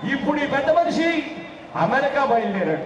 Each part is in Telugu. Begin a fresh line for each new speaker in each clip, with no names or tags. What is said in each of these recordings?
ఇప్పుడు ఈ పెద్ద మనిషి అమెరికా బయలుదేరాడు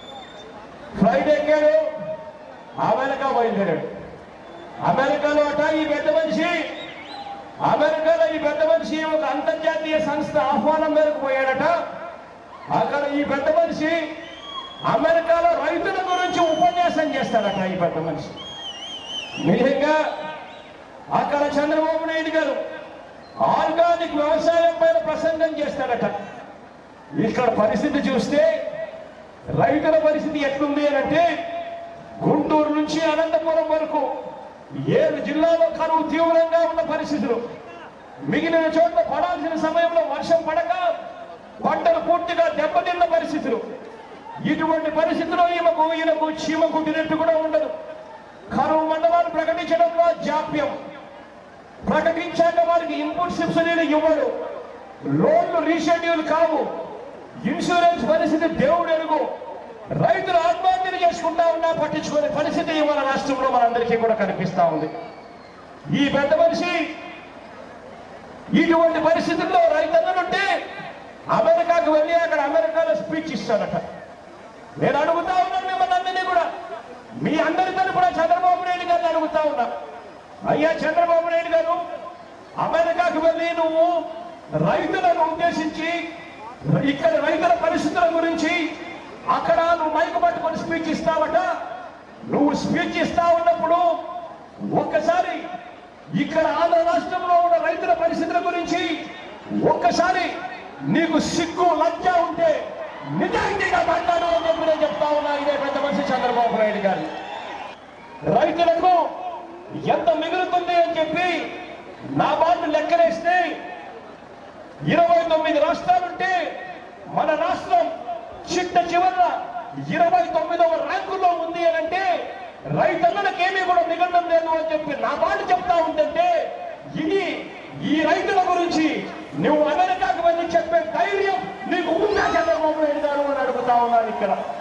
ఫ్లైట్ ఎక్కాడు అమెరికా బయలుదేరాడు అమెరికాలో అట ఈ పెద్ద మనిషి అమెరికాలో ఈ పెద్ద మనిషి ఒక అంతర్జాతీయ సంస్థ ఆహ్వానం మేరకు పోయాడట అక్కడ ఈ పెద్ద మనిషి అమెరికాలో రైతుల గురించి ఉపన్యాసం చేస్తాడట ఈ పెద్ద మనిషి నిజంగా అక్కడ చంద్రబాబు నాయుడు గారు ఆర్గానిక్ వ్యవసాయం పైన ప్రసంగం చేస్తాడట ఇక్కడ పరిస్థితి చూస్తే రైతుల పరిస్థితి ఎట్లుంది అని అంటే గుంటూరు నుంచి అనంతపురం వరకు ఏడు జిల్లాలో కరువు తీవ్రంగా ఉన్న పరిస్థితులు మిగిలిన చోట్ల పడాల్సిన సమయంలో వర్షం పడక పంటలు పూర్తిగా దెబ్బతిన్న పరిస్థితులు ఇటువంటి పరిస్థితిలో ఈమెకు ఈయనకు చీమ కుట్టినట్టు కూడా ఉండదు కరువు మండలాలు ప్రకటించడంలో జాప్యం ప్రకటించాక వారికి ఇన్పుట్ సబ్సిడీలు ఇవ్వడు లోన్లు రీషెడ్యూల్ కావు ఇన్సూరెన్స్ పరిస్థితి దేవుడు ఎరుగు రైతులు ఆత్మహత్యలు చేసుకుంటా ఉన్నా పట్టించుకునే పరిస్థితి మన రాష్ట్రంలో మనందరికీ కూడా కనిపిస్తా ఉంది ఈ పెద్ద మనిషి ఇటువంటి పరిస్థితుల్లో రైతన్నులుంటే అమెరికాకు వెళ్ళి అక్కడ అమెరికాలో స్పీచ్ ఇస్తాడట నేను అడుగుతా ఉన్నాను మిమ్మల్ని అందరినీ కూడా మీ అందరి తరపున చంద్రబాబు నాయుడు గారిని అడుగుతా ఉన్నా అయ్యా చంద్రబాబు నాయుడు గారు అమెరికాకు వెళ్ళి నువ్వు రైతులను ఉద్దేశించి ఇక్కడ రైతుల పరిస్థితుల గురించి అక్కడ నువ్వు మైకు పట్టుకొని స్పీచ్ ఇస్తావట నువ్వు స్పీచ్ ఇస్తా ఉన్నప్పుడు ఒక్కసారి ఇక్కడ ఆంధ్ర రాష్ట్రంలో ఉన్న రైతుల పరిస్థితుల గురించి ఒక్కసారి నీకు సిగ్గు లజ్జ ఉంటే నిజాయితీగా మాట్లాడు అని చెప్పి నేను చెప్తా ఉన్నా ఇదే పెద్ద మనిషి చంద్రబాబు నాయుడు గారు రైతులకు ఎంత మిగులుతుంది అని చెప్పి నా బాటు లెక్కలేస్తే ఇరవై తొమ్మిది రాష్ట్రాలుంటే మన రాష్ట్రం చిట్ట చివర ఇరవై తొమ్మిదవ ర్యాంకులో ఉంది అని అంటే రైతన్నలకు ఏమీ కూడా మిగలడం లేదు అని చెప్పి నా మాట చెప్తా ఉంటుంటే ఇది ఈ రైతుల గురించి నువ్వు అమెరికాకు వెళ్ళి చెప్పే ధైర్యం నీకు ఉందా చంద్రబాబు నాయుడు గారు అని అడుగుతా ఉన్నాను ఇక్కడ